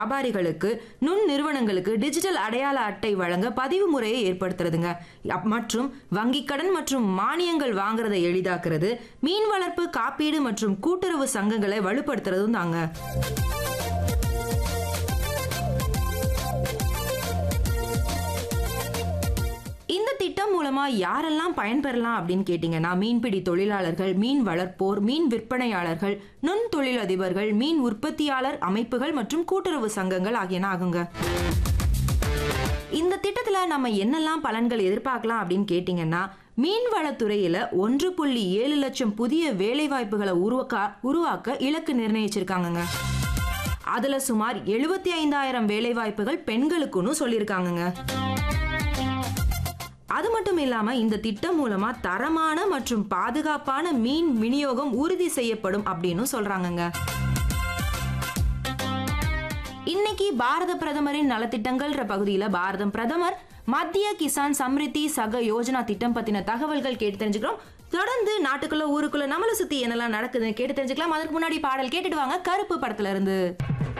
வியாபாரிகளுக்கு நுண் நிறுவனங்களுக்கு டிஜிட்டல் அடையாள அட்டை வழங்க பதிவு முறையை ஏற்படுத்துறதுங்க அப்- மற்றும் வங்கிக் கடன் மற்றும் மானியங்கள் வாங்குறதை எளிதாக்குறது மீன் வளர்ப்பு காப்பீடு மற்றும் கூட்டுறவு சங்கங்களை வலுப்படுத்துறதும் தாங்க இந்த திட்டம் மூலமா யாரெல்லாம் பயன்பெறலாம் அப்படின்னு கேட்டீங்கன்னா மீன்பிடி தொழிலாளர்கள் மீன் வளர்ப்போர் மீன் விற்பனையாளர்கள் நுண் தொழிலதிபர்கள் மீன் உற்பத்தியாளர் அமைப்புகள் மற்றும் கூட்டுறவு சங்கங்கள் ஆகியன ஆகுங்க இந்த திட்டத்துல நம்ம என்னெல்லாம் பலன்கள் எதிர்பார்க்கலாம் அப்படின்னு கேட்டீங்கன்னா மீன்வளத்துறையில ஒன்று புள்ளி ஏழு லட்சம் புதிய வேலை வாய்ப்புகளை உருவாக்க உருவாக்க இலக்கு நிர்ணயிச்சிருக்காங்கங்க அதுல சுமார் எழுபத்தி ஐந்தாயிரம் வேலை வாய்ப்புகள் பெண்களுக்குன்னு சொல்லியிருக்காங்கங்க அது மட்டும் இல்லாம இந்த திட்டம் மூலமா தரமான மற்றும் பாதுகாப்பான மீன் விநியோகம் உறுதி செய்யப்படும் அப்படின்னு சொல்றாங்கங்க இன்னைக்கு பாரத பிரதமரின் நலத்திட்டங்கள்ன்ற பகுதியில பாரதம் பிரதமர் மத்திய கிசான் சம்ரித்தி சக யோஜனா திட்டம் பத்தின தகவல்கள் கேட்டு தெரிஞ்சுக்கிறோம் தொடர்ந்து நாட்டுக்குள்ள ஊருக்குள்ள நம்மளை சுத்தி என்னெல்லாம் நடக்குதுன்னு கேட்டு தெரிஞ்சுக்கலாம் அதற்கு முன்னாடி பாடல் கேட்டுட்டு வாங்க கருப்பு படத்துல இருந்து